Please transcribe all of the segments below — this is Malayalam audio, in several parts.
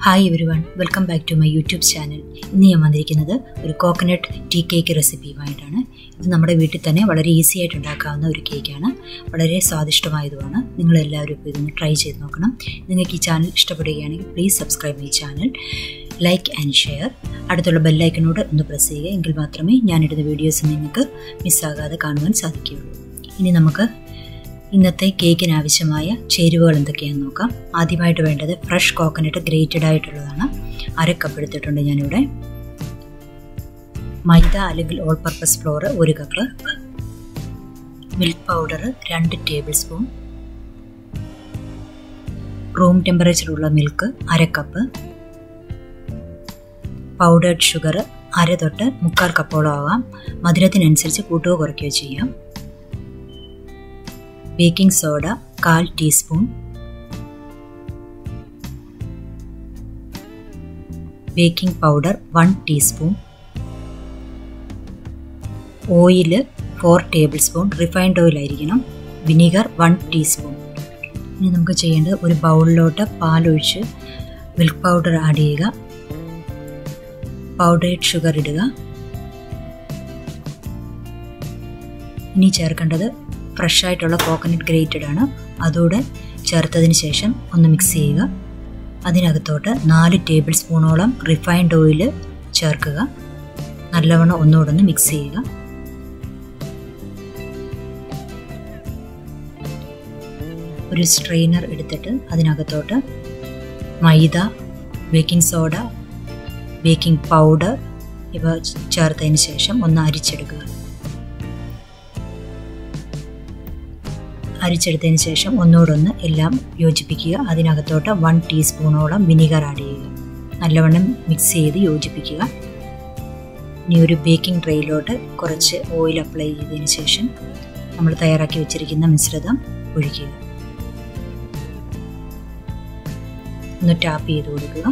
hi everyone welcome back to my YouTube channel ഇന്ന് ഞാൻ വന്നിരിക്കുന്നത് ഒരു കോക്കനട്ട് ടീ കേക്ക് റെസിപ്പിയുമായിട്ടാണ് ഇത് നമ്മുടെ വീട്ടിൽ തന്നെ വളരെ ഈസി ആയിട്ട് ഉണ്ടാക്കാവുന്ന ഒരു കേക്കാണ് വളരെ സ്വാദിഷ്ടമായതുമാണ് നിങ്ങളെല്ലാവരും ഇപ്പോൾ ഇതൊന്ന് ട്രൈ ചെയ്ത് നോക്കണം നിങ്ങൾക്ക് ഈ ചാനൽ ഇഷ്ടപ്പെടുകയാണെങ്കിൽ please subscribe my channel like and share അടുത്തുള്ള ബെല്ലൈക്കനോട് ഒന്ന് പ്രസ് ചെയ്യുക എങ്കിൽ മാത്രമേ ഞാനിടുന്ന വീഡിയോസ് നിങ്ങൾക്ക് മിസ്സാകാതെ കാണുവാൻ സാധിക്കുകയുള്ളൂ ഇനി നമുക്ക് ഇന്നത്തെ കേക്കിന് ആവശ്യമായ ചേരുവകൾ എന്തൊക്കെയാണെന്ന് നോക്കാം ആദ്യമായിട്ട് വേണ്ടത് ഫ്രഷ് കോക്കനട്ട് ഗ്രേറ്റഡ് ആയിട്ടുള്ളതാണ് അര കപ്പ് എടുത്തിട്ടുണ്ട് ഞാനിവിടെ മൈദ അല്ലെങ്കിൽ ഓൾ പർപ്പസ് ഫ്ലോർ ഒരു കപ്പ് മിൽക്ക് പൗഡർ രണ്ട് ടേബിൾ സ്പൂൺ റൂം ടെമ്പറേച്ചറുള്ള മിൽക്ക് അര കപ്പ് പൗഡേർഡ് ഷുഗർ അര തൊട്ട് മുക്കാൽ കപ്പോളം ആവാം മധുരത്തിനനുസരിച്ച് കൂട്ടുകയോ കുറയ്ക്കുകയോ ചെയ്യാം ബേക്കിംഗ് സോഡ കാൽ teaspoon baking powder one teaspoon oil four tablespoon refined oil ആയിരിക്കണം വിനീഗർ വൺ ടീസ്പൂൺ ഇനി നമുക്ക് ചെയ്യേണ്ടത് ഒരു ബൗളിലോട്ട് പാലൊഴിച്ച് മിൽക്ക് പൗഡർ ആഡ് ചെയ്യുക പൗഡേർഡ് ഷുഗർ ഇടുക ഇനി ചേർക്കേണ്ടത് ഫ്രഷ് ആയിട്ടുള്ള കോക്കനട്ട് ഗ്രേറ്റഡ് ആണ് അതോടെ ചേർത്തതിന് ശേഷം ഒന്ന് മിക്സ് ചെയ്യുക അതിനകത്തോട്ട് നാല് ടേബിൾ സ്പൂണോളം റിഫൈൻഡ് ഓയിൽ ചേർക്കുക നല്ലവണ്ണം ഒന്നുകൂടെ ഒന്ന് മിക്സ് ചെയ്യുക ഒരു സ്ട്രെയിനർ എടുത്തിട്ട് അതിനകത്തോട്ട് maida baking soda baking powder ഇവ ചേർത്തതിന് ശേഷം ഒന്ന് അരിച്ചെടുക്കുക അരിച്ചെടുത്തതിന് ശേഷം ഒന്നുകൂടൊന്ന് എല്ലാം യോജിപ്പിക്കുക അതിനകത്തോട്ട് വൺ ടീസ്പൂണോളം വിനീഗർ ആഡ് ചെയ്യുക നല്ലവണ്ണം മിക്സ് ചെയ്ത് യോജിപ്പിക്കുക ഇനി ഒരു ബേക്കിംഗ് ട്രേയിലോട്ട് കുറച്ച് ഓയിൽ അപ്ലൈ ചെയ്തതിന് ശേഷം നമ്മൾ തയ്യാറാക്കി വെച്ചിരിക്കുന്ന മിശ്രിതം ഒഴിക്കുക ഒന്ന് ടാപ്പ് ചെയ്ത് കൊടുക്കുക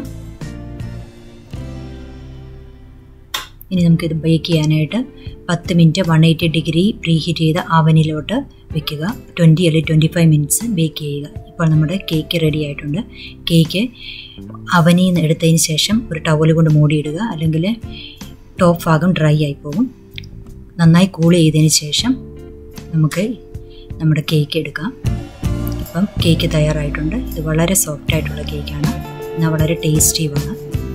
ഇനി നമുക്കിത് ബേക്ക് ചെയ്യാനായിട്ട് പത്ത് minute one eighty degree preheat ചെയ്ത അവനിലോട്ട് വെക്കുക ട്വൻറ്റി അല്ലെങ്കിൽ ട്വൻറ്റി ഫൈവ് മിനിറ്റ്സ് ബേക്ക് ചെയ്യുക ഇപ്പോൾ നമ്മുടെ കേക്ക് റെഡി ആയിട്ടുണ്ട് കേക്ക് അവനിൽ നിന്ന് എടുത്തതിന് ശേഷം ഒരു ടവൽ കൊണ്ട് മൂടിയിടുക അല്ലെങ്കിൽ ടോപ്പ് ഭാഗം ഡ്രൈ ആയി പോകും നന്നായി കൂൾ ചെയ്തതിന് ശേഷം നമുക്ക് നമ്മുടെ കേക്ക് എടുക്കാം ഇപ്പം കേക്ക് തയ്യാറായിട്ടുണ്ട് ഇത് വളരെ സോഫ്റ്റ് ആയിട്ടുള്ള കേക്കാണ് എന്നാൽ വളരെ ടേസ്റ്റിയുമാണ്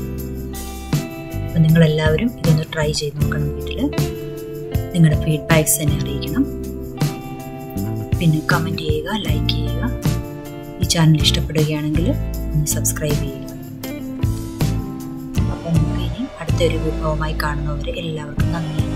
അപ്പം നിങ്ങളെല്ലാവരും ഇതൊന്ന് ട്രൈ ചെയ്ത് നോക്കണം വീട്ടിൽ നിങ്ങളുടെ ഫീഡ്ബാക്ക്സ് എന്നെ അറിയിക്കണം പിന്നെ കമൻറ്റ് ചെയ്യുക ലൈക്ക് ചെയ്യുക ഈ ചാനൽ ഇഷ്ടപ്പെടുകയാണെങ്കിൽ ഒന്ന് സബ്സ്ക്രൈബ് ചെയ്യുക അപ്പോൾ നമുക്ക് ഇനി അടുത്തൊരു വിഭവമായി കാണുന്നവരെ എല്ലാവർക്കും നന്ദി